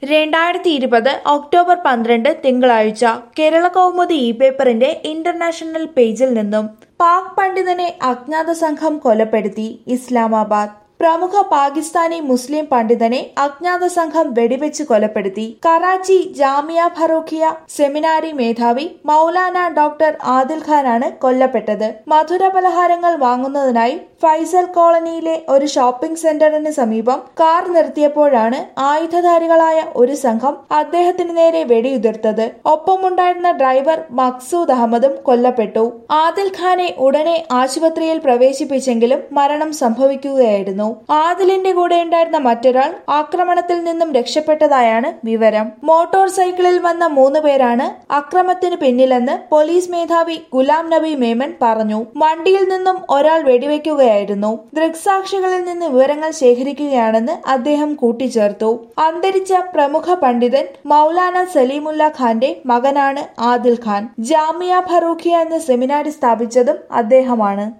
രണ്ടായിരത്തി ഇരുപത് ഒക്ടോബർ പന്ത്രണ്ട് തിങ്കളാഴ്ച കേരള കൗമുദി ഇ പേപ്പറിന്റെ ഇന്റർനാഷണൽ പേജിൽ നിന്നും പാക് പണ്ഡിതനെ അജ്ഞാത സംഘം കൊലപ്പെടുത്തി ഇസ്ലാമാബാദ് പ്രമുഖ പാകിസ്ഥാനി മുസ്ലിം പണ്ഡിതനെ അജ്ഞാത സംഘം വെടിവെച്ച് കൊലപ്പെടുത്തി കറാച്ചി ജാമിയ ഫറൂഖിയ സെമിനാരി മേധാവി മൗലാന ഡോക്ടർ ആദിൽ ഖാനാണ് കൊല്ലപ്പെട്ടത് മധുര പലഹാരങ്ങൾ വാങ്ങുന്നതിനായി ഫൈസൽ കോളനിയിലെ ഒരു ഷോപ്പിംഗ് സെന്ററിന് സമീപം കാർ നിർത്തിയപ്പോഴാണ് ആയുധധാരികളായ ഒരു സംഘം അദ്ദേഹത്തിന് നേരെ വെടിയുതിർത്തത് ഒപ്പമുണ്ടായിരുന്ന ഡ്രൈവർ മക്സൂദ് അഹമ്മദും കൊല്ലപ്പെട്ടു ആദിൽ ഖാനെ ഉടനെ ആശുപത്രിയിൽ പ്രവേശിപ്പിച്ചെങ്കിലും മരണം സംഭവിക്കുകയായിരുന്നു ആദിലിന്റെ കൂടെ ഉണ്ടായിരുന്ന മറ്റൊരാൾ ആക്രമണത്തിൽ നിന്നും രക്ഷപ്പെട്ടതായാണ് വിവരം മോട്ടോർ സൈക്കിളിൽ വന്ന മൂന്ന് പേരാണ് അക്രമത്തിന് പിന്നിലെന്ന് പോലീസ് മേധാവി ഗുലാം നബി മേമൻ പറഞ്ഞു വണ്ടിയിൽ നിന്നും ഒരാൾ വെടിവെക്കുകയായിരുന്നു ദൃക്സാക്ഷികളിൽ നിന്ന് വിവരങ്ങൾ ശേഖരിക്കുകയാണെന്ന് അദ്ദേഹം കൂട്ടിച്ചേർത്തു അന്തരിച്ച പ്രമുഖ പണ്ഡിതൻ മൗലാന സലീമുല്ല ഖാന്റെ മകനാണ് ആദിൽ ഖാൻ ജാമിയ ഫറൂഖിയ എന്ന സെമിനാരി സ്ഥാപിച്ചതും അദ്ദേഹമാണ്